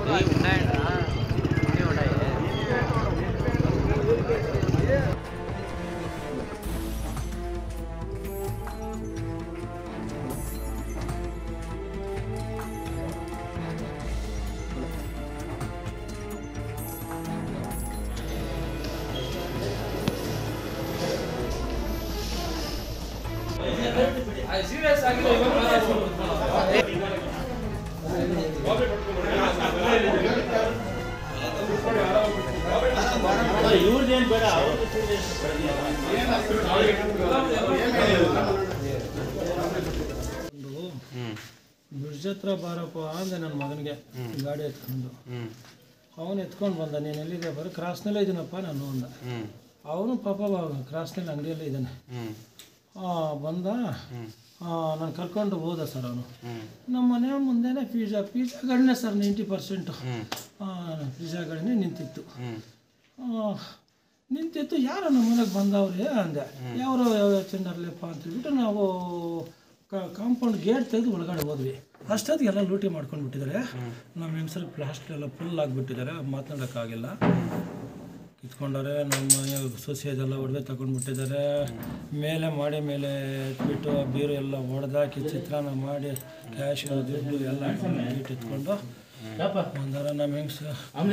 ఉన్నాయండి అన్నీ ఉన్నాయి ಬ್ರಿಡ್ಜ್ ಹತ್ರ ಬಾರಪ್ಪ ಅಂದೆ ನನ್ನ ಮಗನಿಗೆ ಗಾಡಿ ಎತ್ಕೊಂಡು ಅವನು ಎತ್ಕೊಂಡು ಬಂದ ನೀನು ಎಲ್ಲಿದೆ ಬರೀ ಕ್ರಾಸ್ನಲ್ಲೇ ಇದ್ದೀನಪ್ಪ ನಾನು ಅಂದ ಅವನು ಪಾಪ ಕ್ರಾಸ್ನಲ್ಲಿ ಅಂಗಡಿಯಲ್ಲೇ ಇದ್ದಾನೆ ಆ, ಬಂದ ನಾನು ಕರ್ಕೊಂಡು ಹೋದ ಸರ್ ಅವನು ನಮ್ಮ ಮನೆ ಮುಂದೆನೇ ಪಿಜ್ಜಾ ಪಿಜ್ಜಾ ಗಾಡಿನೇ ಸರ್ ನೈಂಟಿ ಪರ್ಸೆಂಟು ಪಿಜ್ಜಾ ಗಾಡಿನೇ ನಿಂತಿತ್ತು ಆ, ನಿಂತಿತ್ತು ಯಾರು ನಮ್ಮ ಮನೆಗೆ ಬಂದವ್ರೆ ಅಂದೆ ಯಾರು ಯಾವ ಚಂದರ್ಲೆಪ್ಪ ಅಂತ ಹೇಳ್ಬಿಟ್ಟು ನಾವು ಕಾಂಪೌಂಡ್ ಗೇಟ್ ತೆಗೆದು ಒಳಗಡೆ ಹೋದ್ವಿ ಅಷ್ಟೊತ್ತಿಗೆ ಎಲ್ಲ ಲೂಟಿ ಮಾಡ್ಕೊಂಡು ಬಿಟ್ಟಿದ್ದಾರೆ ನಮ್ಮ ಹೆಂಗಸರು ಪ್ಲಾಸ್ಟಿಕ್ ಎಲ್ಲ ಫುಲ್ ಆಗಿಬಿಟ್ಟಿದ್ದಾರೆ ಮಾತನಾಡೋಕ್ಕಾಗಿಲ್ಲ ಕಿತ್ಕೊಂಡವ್ರೆ ನಮ್ಮ ಸೊಸೆದೆಲ್ಲ ಒಡವೆ ತಗೊಂಡ್ಬಿಟ್ಟಿದ್ದಾರೆ ಮೇಲೆ ಮಾಡಿ ಮೇಲೆ ಎತ್ಬಿಟ್ಟು ಆ ಬೀರು ಎಲ್ಲ ಹೊಡೆದಾಕಿ ಚಿತ್ರಾನ್ನ ಮಾಡಿ ಕ್ಯಾಶ್ ದುಡ್ಡು ಎಲ್ಲ ಇಟ್ಟು ಎತ್ಕೊಂಡು ಒಂದರ ನಮ್ಮ ಹೆಂಗಸ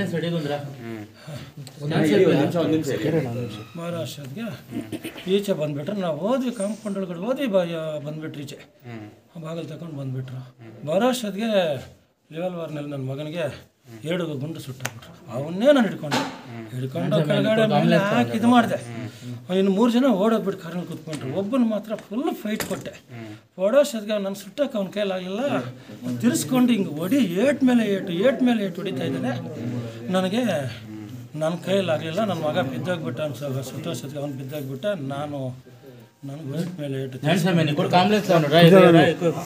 ಬಾರೋ ಅಷ್ಟೊತ್ತಿಗೆ ಈಚೆ ಬಂದ್ಬಿಟ್ರೆ ನಾವು ಹೋದ್ವಿ ಕಾಂಪೌಂಡ್ ಒಳಗಡೆ ಹೋದ್ವಿ ಬಾ ಬಂದ್ಬಿಟ್ರು ಈಚೆ ಬಾಗಿಲು ತಗೊಂಡು ಬಂದ್ಬಿಟ್ರು ಬರೋ ಅಷ್ಟೊತ್ತಿಗೆ ಲೆವೆಲ್ ವಾರ್ನಲ್ಲಿ ನನ್ನ ಮಗನಿಗೆ ಎರಡು ಗುಂಡು ಸುಟ್ಟಾಕ್ಬಿಟ್ರು ಅವನ್ನೇ ನಾನು ಹಿಡ್ಕೊಂಡೆ ಹಿಡ್ಕೊಂಡು ಕೆಳಗಡೆ ಮೇಲೆ ಹಾಕಿ ಇದು ಮಾಡಿದೆ ಇನ್ನು ಮೂರು ಜನ ಓಡೋಗ್ಬಿಟ್ಟು ಕಾರಲ್ಲಿ ಕೂತ್ಕೊಂಡ್ರು ಒಬ್ಬನ ಮಾತ್ರ ಫುಲ್ ಫೈಟ್ ಕೊಟ್ಟೆ ಓಡೋಷ್ಟೊತ್ತಿಗೆ ನನ್ನ ಸುಟ್ಟಕ್ಕೆ ಅವ್ನ ಕೈಲಾಗಲಿಲ್ಲ ತಿರ್ಸ್ಕೊಂಡು ಹಿಂಗೆ ಹೊಡಿ ಏಟ್ ಮೇಲೆ ಏಟು ಏಟ್ ಮೇಲೆ ಏಟು ಹೊಡಿತಾ ಇದ್ದಾನೆ ನನಗೆ ನನ್ನ ಕೈಲಾಗಲಿಲ್ಲ ನನ್ನ ಮಗ ಬಿದ್ದೋಗ್ಬಿಟ್ಟ ಅನ್ಸೋ ಸುಟ್ಟೋಷ್ಟೊತ್ತಿಗೆ ಅವ್ನು ಬಿದ್ದೋಗ್ಬಿಟ್ಟ ನಾನು ನನಗೆ ವೇಟ್ ಮೇಲೆ ಏಟು